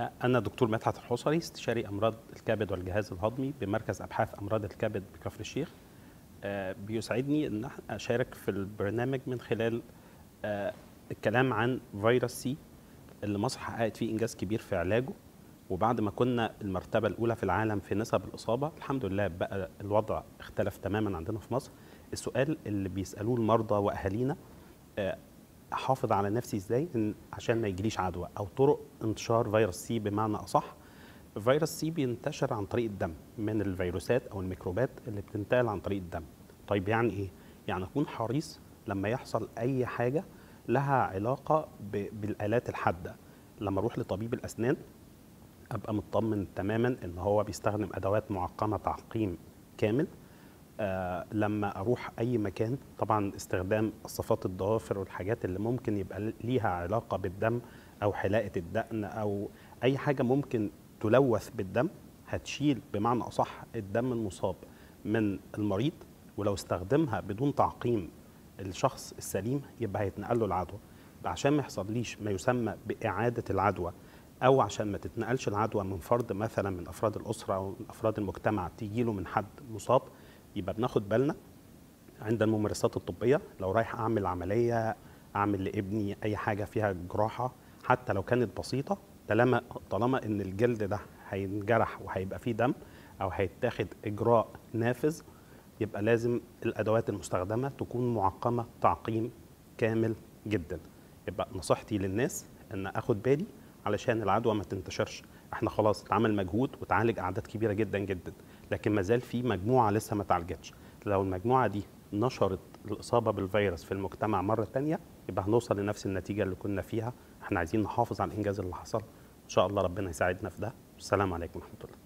أنا دكتور مدحت الحصري استشاري أمراض الكبد والجهاز الهضمي بمركز أبحاث أمراض الكبد بكفر الشيخ. آه، بيسعدني أن أشارك في البرنامج من خلال آه، الكلام عن فيروس سي اللي مصر حققت فيه إنجاز كبير في علاجه وبعد ما كنا المرتبة الأولى في العالم في نسب الإصابة الحمد لله بقى الوضع اختلف تماما عندنا في مصر. السؤال اللي بيسألوه المرضى وأهالينا آه، احافظ على نفسي ازاي إن عشان ما يجيليش عدوى او طرق انتشار فيروس سي بمعنى اصح فيروس سي بينتشر عن طريق الدم من الفيروسات او الميكروبات اللي بتنتقل عن طريق الدم طيب يعني ايه يعني اكون حريص لما يحصل اي حاجه لها علاقه ب- بالالات الحاده لما اروح لطبيب الاسنان ابقى مطمن تماما ان هو بيستخدم ادوات معقمه تعقيم كامل آه لما اروح اي مكان طبعا استخدام الصفات الضوافر والحاجات اللي ممكن يبقى ليها علاقه بالدم او حلاقه الدقن او اي حاجه ممكن تلوث بالدم هتشيل بمعنى اصح الدم المصاب من المريض ولو استخدمها بدون تعقيم الشخص السليم يبقى هيتنقل له العدوى عشان ما يحصليش ما يسمى باعاده العدوى او عشان ما تتنقلش العدوى من فرد مثلا من افراد الاسره او من افراد المجتمع تيجي له من حد مصاب يبقى بناخد بالنا عند الممارسات الطبيه لو رايح اعمل عمليه اعمل لابني اي حاجه فيها جراحه حتى لو كانت بسيطه طالما طالما ان الجلد ده هينجرح وهيبقى فيه دم او هيتاخد اجراء نافذ يبقى لازم الادوات المستخدمه تكون معقمه تعقيم كامل جدا يبقى نصيحتي للناس ان اخد بالي علشان العدوى ما تنتشرش احنا خلاص اتعمل مجهود وتعالج اعداد كبيره جدا جدا لكن ما زال في مجموعه لسه ما اتعالجتش لو المجموعه دي نشرت الاصابه بالفيروس في المجتمع مره تانية يبقى هنوصل لنفس النتيجه اللي كنا فيها احنا عايزين نحافظ على الانجاز اللي حصل ان شاء الله ربنا يساعدنا في ده والسلام عليكم ورحمه الله